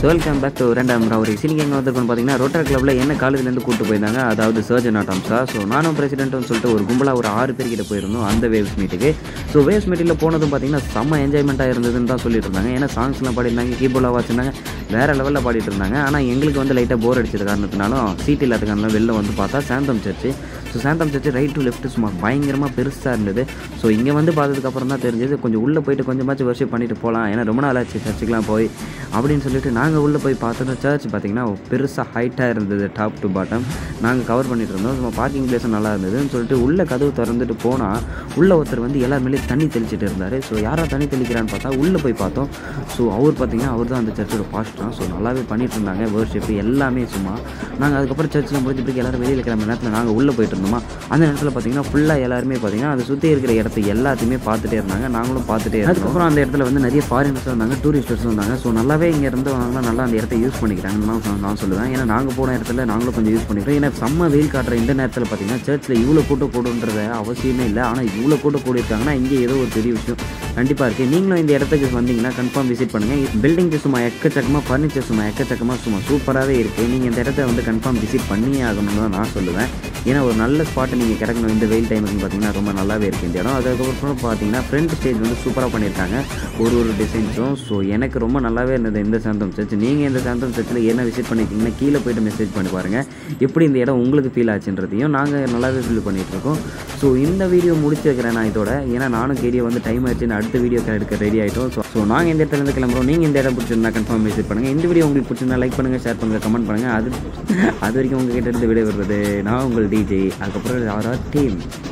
so welcome back to ரெண்டாம் ராவரி சினிக்கு எங்கே வந்திருக்கோன்னு பார்த்தீங்கன்னா ரோட்டர் கிளப்பில் என்ன காலேஜ்லேருந்து கூட்டு போயிருந்தாங்க அதாவது சர்ஜன் ஆட்டம்ஸா ஸோ நானும் பிரசிடென்ட்னு சொல்லிட்டு ஒரு கும்பலாக ஒரு ஆறு பேர் கிட்ட போயிருந்தோம் அந்த வேவ்ஸ் மீட்டுக்கு ஸோ வேவ்ஸ் மீட்டில் போனதும் பார்த்தீங்கன்னா செம்ம என்ஜாய்மெண்ட்டாக இருந்ததுன்னு தான் சொல்லிட்டு இருந்தாங்க ஏன்னா சாங்ஸ்லாம் பாடிருந்தாங்க கீபோர்டாக வச்சுருந்தாங்க வேறு லெவலில் பாடிட்டு இருந்தாங்க ஆனால் எங்களுக்கு வந்து லைட்டாக போர் அடிச்சது காரணத்தினாலும் சீட் இல்லாத காரணம் வெளில வந்து பார்த்தா Santhome church so Santhome church right to left சும்மா பயங்கரமாக பெருசாக இருந்தது ஸோ இங்கே வந்து பார்த்ததுக்கப்புறம் தான் தெரிஞ்சது கொஞ்சம் உள்ளே போயிட்டு கொஞ்சமாச்சும் வர்ஷிப் பண்ணிட்டு போகலாம் ஏன்னா ரொம்ப நாள் ஆச்சு சர்ச்சுக்கெலாம் போய் அப்படின்னு சொல்லிட்டு நாங்கள் உள்ளே போய் பார்த்தோன்னா சர்ச் பார்த்தீங்கன்னா பெருசாக ஹைட்டாக இருந்தது டாப் டு பாட்டம் நாங்கள் கவர் பண்ணிட்டு இருந்தோம் சும்மா பார்க்கிங் பிளேஸும் நல்லா இருந்ததுன்னு சொல்லிட்டு உள்ளே கதவு திறந்துட்டு போனால் உள்ளே ஒருத்தர் வந்து எல்லார் மேலேயும் தண்ணி தெளிச்சிட்டு இருந்தார் ஸோ யாரா தண்ணி தெளிக்கிறான்னு பார்த்தா உள்ளே போய் பார்த்தோம் ஸோ அவர் பார்த்தீங்கன்னா அவர் தான் அந்த சர்ச்சோட பாஸ்டர் ஸோ நல்லாவே பண்ணிட்டு இருந்தாங்க வேர்ஷிப் எல்லாமே சும்மா நாங்கள் அதுக்கப்புறம் சர்ச்சில் முடிஞ்ச பிறகு எல்லாரும் வெளியில் கிளம்புற நேரத்தில் நாங்கள் உள்ளே போயிட்டு இருந்தோமா அந்த நேரத்தில் பார்த்தீங்கன்னா ஃபுல்லாக எல்லாருமே பார்த்தீங்கன்னா அதை சுற்றி இருக்கிற இடத்த எல்லாத்தையுமே பார்த்துட்டே இருந்தாங்க நாங்களும் பார்த்துட்டே இருந்தோம் அதுக்கப்புறம் அந்த இடத்துல வந்து நிறைய ஃபாரினர்ஸ் வந்தாங்க டூரிஸ்டர்ஸ் வந்தாங்க ஸோ நல்லாவே இங்கே இருந்தவங்களாம் நல்லா அந்த இடத்த யூஸ் பண்ணிக்கிறாங்கன்னு தான் சொ- நான் சொல்லுவேன் ஏன்னா நாங்கள் போன இடத்துல நாங்களும் கொஞ்சம் யூஸ் பண்ணிக்கிறோம் ஏன்னா செம்ம வெயில் காட்டுற இந்த நேரத்தில் பார்த்தீங்கன்னா சர்ச்சில் இவ்வளோ கூட்டம் கூடுன்றத அவசியமே இல்லை ஆனால் இவ்வளோ கூட்டம் கூடியிருக்காங்கன்னா இங்கே ஏதோ ஒரு பெரிய விஷயம் கண்டிப்பாக இருக்குது நீங்களும் இந்த இடத்துக்கு வந்தீங்கன்னா கன்ஃபார்ம் விசிட் பண்ணுங்கள் பில்டிங் சும்மா எக்கச்சக்கமாக ஃபர்னிச்சர் சும்மா எக்கச்சக்கமாக சும்மா சூப்பராகவே இருக்குது நீங்கள் இந்த இடத்த வந்து கன்ஃபார்ம் விசிட் பண்ணியே ஆகணும்னு தான் நான் சொல்லுவேன் ஏன்னா ஒரு நல்ல ஸ்பாட்டை நீங்கள் கிடைக்கணும் இந்த வெயில் டைமுக்கு பார்த்தீங்கன்னா ரொம்ப நல்லாவே இருக்குது இந்த இடம் அதுக்கப்புறம் பார்த்தீங்கன்னா ஃப்ரண்ட் ஸ்டேஜ் வந்து சூப்பராக பண்ணியிருக்காங்க ஒரு ஒரு டிசைன்ஸும் ஸோ எனக்கு ரொம்ப நல்லாவே இருந்தது இந்த சாந்தம் சர்ச் நீங்கள் இந்த சாந்தம் சர்ச்சில் என்ன விசிட் பண்ணியிருக்கீங்கன்னா கீழே போயிட்டு மெசேஜ் பண்ணி பாருங்கள் எப்படி இந்த இடம் உங்களுக்கு ஃபீல் ஆச்சுன்றதையும் நாங்கள் நல்லாவே ஃபீல் பண்ணிட்டு இருக்கோம் ஸோ இந்த வீடியோ முடிச்சிருக்கிறேன் நான் இதோட ஏன்னா நானும் கேடியோ வந்து டைம் ஆயிடுச்சுன்னு அடுத்த வீடியோ எடுக்க ரெடி ஆகிட்டோம் ஸோ ஸோ நாங்கள் இந்த இடத்துல இருந்து கிளம்புறோம் நீங்கள் இந்த இடம் பிடிச்சிருந்தா கன்ஃபார்ம் விசிட் பண்ணுங்கள் இந்த வீடியோ உங்களுக்கு பிடிச்சிருந்தா லைக் பண்ணுங்கள் ஷேர் பண்ணுங்கள் கமெண்ட் பண்ணுங்கள் அது அது வரைக்கும் உங்ககிட்ட இருந்து விடை வருவது நான் உங்கள் டிஜே அதுக்கப்புறம் யாரா டீம்